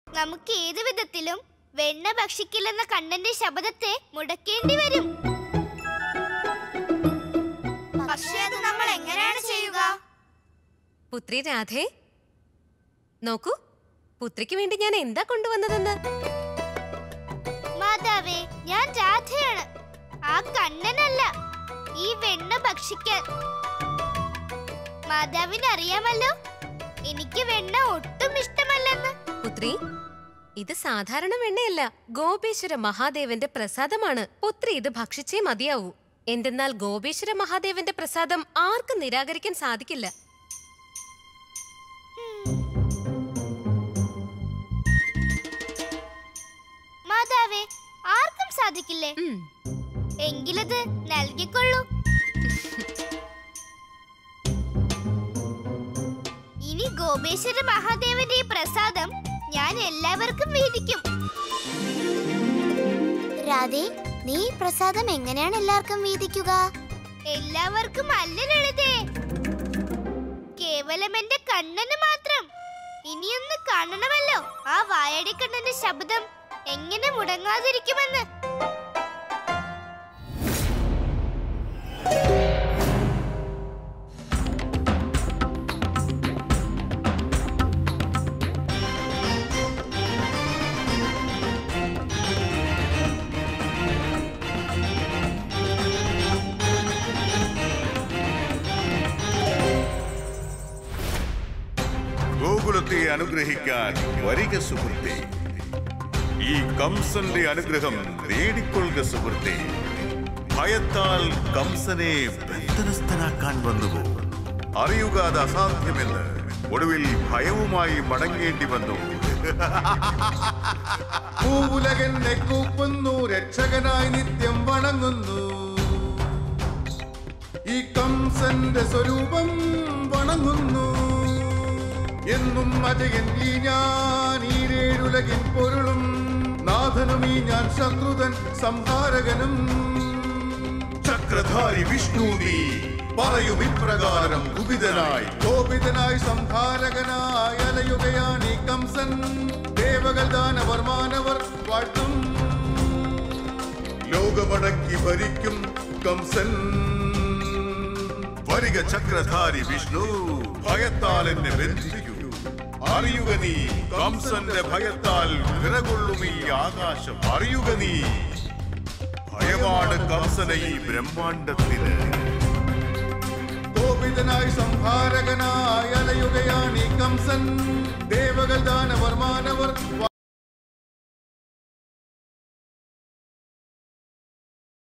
നമുക്ക് ഏത് വിധത്തിലും വെണ്ണ ഭക്ഷിക്കില്ലെന്ന കണ്ണന്റെ ശബ്ദത്തെ മുടക്കേണ്ടി വരും പക്ഷേ അത് നമ്മൾ എങ്ങനെയാണ് ചെയ്യുക പുത്രി രാധേ നോക്കൂ പുത്രിക്ക് വേണ്ടി ഞാൻ എന്താ കൊണ്ടുവന്നതെന്ന് മാതാവേ ഞാൻ രാധയാണ് ആ കണ്ണനല്ല ഈ വെണ്ണ ഭക്ഷിക്കാൻ മാതാവിന് അറിയാമല്ലോ എനിക്ക് വെണ്ണ ഒട്ടും ഇഷ്ടമല്ലെന്ന് പുത്രി ഇത് സാധാരണ വെണ്ണയല്ല ഗോപേശ്വര മഹാദേവന്റെ പ്രസാദമാണ് പുത്രി ഇത് ഭക്ഷിച്ചേ മതിയാവൂ എന്തെന്നാൽ ഗോപേശ്വര മഹാദേവന്റെ പ്രസാദം ആർക്കും നിരാകരിക്കാൻ സാധിക്കില്ല മാതാവേ ആർക്കും സാധിക്കില്ലേ ഉം. എങ്കിലത് നൽകിക്കൊള്ളൂ ഇനി ഗോപേശ്വര മഹാദേവന്റെ ഈ പ്രസാദം ഞാൻ എല്ലാവർക്കും വീതിക്കും രാധേ നീ ഈ പ്രസാദം എങ്ങനെയാണ് എല്ലാവർക്കും വീതിക്കുക എല്ലാവർക്കും അല്ല ലളിതേ കേവലം എന്റെ കണ്ണന് മാത്രം ഇനിയൊന്ന് കാണണമല്ലോ ആ വായടിക്കണ്ണന്റെ ശബ്ദം എങ്ങനെ മുടങ്ങാതിരിക്കുമെന്ന് ഗോകുലത്തെ അനുഗ്രഹിക്കാൻ വരിക സുഹൃത്തെ ഈ കംസന്റെ അനുഗ്രഹം നേടിക്കൊള്ളുക സുഹൃത്തെ ഭയത്താൽ കംസനെ ബന്ധനസ്ഥനാക്കാൻ വന്നുവോ അറിയുക അത് അസാധ്യമെന്ന് ഒടുവിൽ ഭയവുമായി മടങ്ങേണ്ടി വന്നു പൂവുലകെന്നെ കൂപ്പുന്നു രക്ഷകനായി നിത്യം വണങ്ങുന്നു ഈ കംസന്റെ സ്വരൂപം വണങ്ങുന്നു എന്നും അജയൻ ഈ ഞാൻ ഈരേഴുലകിൻ പൊരുളും നാഥനും ഈ ഞാൻ ശത്രുതൻ സംഹാരകനും ചക്രധാരി വിഷ്ണു നീ പറയും ഇപ്രകാരം കുപിതനായി കോപിതനായി സംഹാരകനായി അലയുകയാണ് ഈ കംസൻ ദേവകൾ ദാനവർ മാനവർ വാഴ്ത്തും ലോകമടക്കി ഭരിക്കും കംസൻ വരിക ചക്രധാരി വിഷ്ണു ഭയത്താൽ എന്നെ ബന്ധിക്കൂ അറിയുക നീ കംസന്റെ ഭയത്താൽ വിറകൊള്ളും ഈ ആകാശം അറിയുക നീ ഭയമാണ് കംസന ഈ ബ്രഹ്മാണ്ടത്തിന് കോപിതനായി സംഹാരകനായി അലയുകയാണ് ഈ കംസൻ ദേവകൾ ദാനവർ മാനവർ